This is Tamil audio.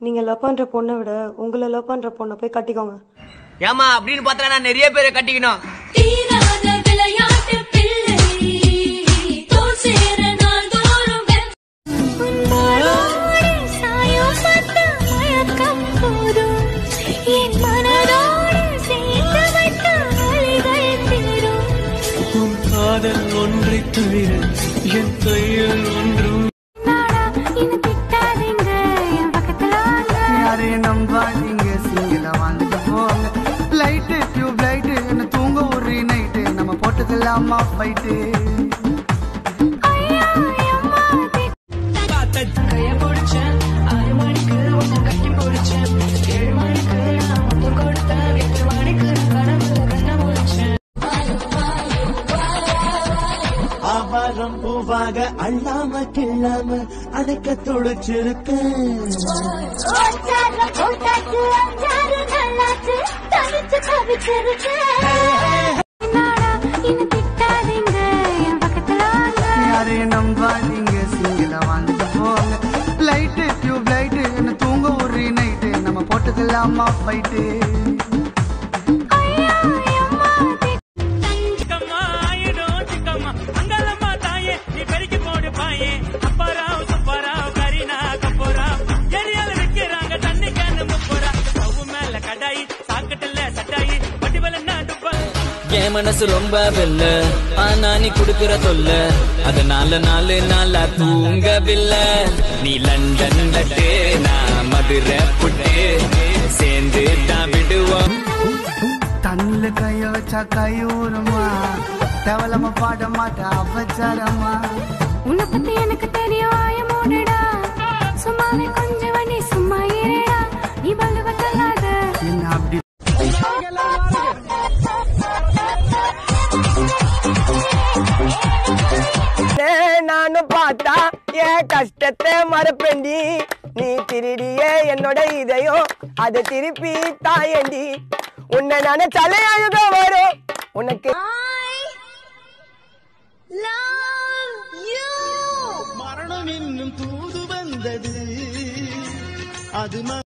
நீங்க லவ் பண்ற பொண்ணை விட உங்களை லவ் பண்ற பொண்ணை போய் கட்டிக்கோங்க ஏமா அப்படின்னு பார்த்தா நான் நிறைய பேரை கட்டிக்கணும் தீராத விளையாட்டு பிள்ளை தோல் சேர நாள் தோறும் உன்னோடு சாயம் பட்ட மயக்கம் போதும் என் மனதோடு சேர்த்து வைத்த அலைகள் தீரும் உன் காதல் ஒன்றை தவிர என் கையில் ஒன்றும் நாடா இது திட்டாதீங்க என் பக்கத்துல வாங்க யாரையும் நம்பாதீங்க சிங்கிள வாழ்ந்துட்டு போங்க லைட்டு டியூப் லைட்டு என்ன தூங்க ஒரு நைட்டு நம்ம போட்டுக்கலாமா ஃபைட்டு ஐயா அம்மா கைய பிடிச்சேன் ஆறு மணிக்கு உன்னை கட்டி பிடிச்சேன் ஏழு மணிக்கு நான் முத்தம் கொடுத்தேன் எட்டு மணிக்கு நான் கனவுல கண்ண முடிச்சேன் ஆவாரம் பூவாக அள்ளாம கிள்ளாம அணைக்க துடிச்சிருக்கேன் ஓச்சார போட்டாச்சு அஞ்சாறு நல்லாச்சு தவிச்சு தவிச்சிருக்கேன் நாடா இது திட்டாதீங்க என் பக்கத்துல வாங்க யாரையும் நம்பாதீங்க சிங்கிள வாழ்ந்துட்டு போங்க லைட்டு டியூப் லைட்டு என்ன தூங்க ஒரு நைட்டு நம்ம போட்டுக்கலாமா ஃபைட்டு ஐயா அம்மா சிக்கம்மா ஆயிடும் சிக்கம்மா அங்காளம்மா தாயே நீ பெருக்கி போடு பாயே அப்பாராவ் சுப்பாராவ் கரீனா கப்போராவ் ஏரியால விக்கிறாங்க தண்ணி கேனு முப்போரா ஸ்டவ் மேல கடாயி சாக்கட்டுல சட்டாயி வட்டி வல நாட்டுப்பா என் மனசு ரொம்ப வெல்ல ஆனா நீ குடுக்கிற தொல்ல அதனால நாலு நாளா தூங்கவில்லை நீ லண்டன் லட்டு நான் மதுரை புட்டு சேர்ந்து தான் விடுவோம் தண்ணில கைய வச்சா கை ஊறுமா தேவலமா பாட மாட்டா அபச்சாரமா உன்னை பத்தி எனக்கு தெரியும் ஆய மூடுடா சும்மாவே கொஞ்சம் வண்டி சும்மா இருடா நீ பல்லுவ தள்ளாத என்ன அப்படி நானும் பார்த்தா என் கஷ்டத்தை மறப்பேண்டி நீ திருடியே என்னோட இதயம் அதை திருப்பி தாயண்டி உன்னை நினைச்சாலே அழுக வரும் உனக்கு மரணம் என்னும் தூது வந்தது அது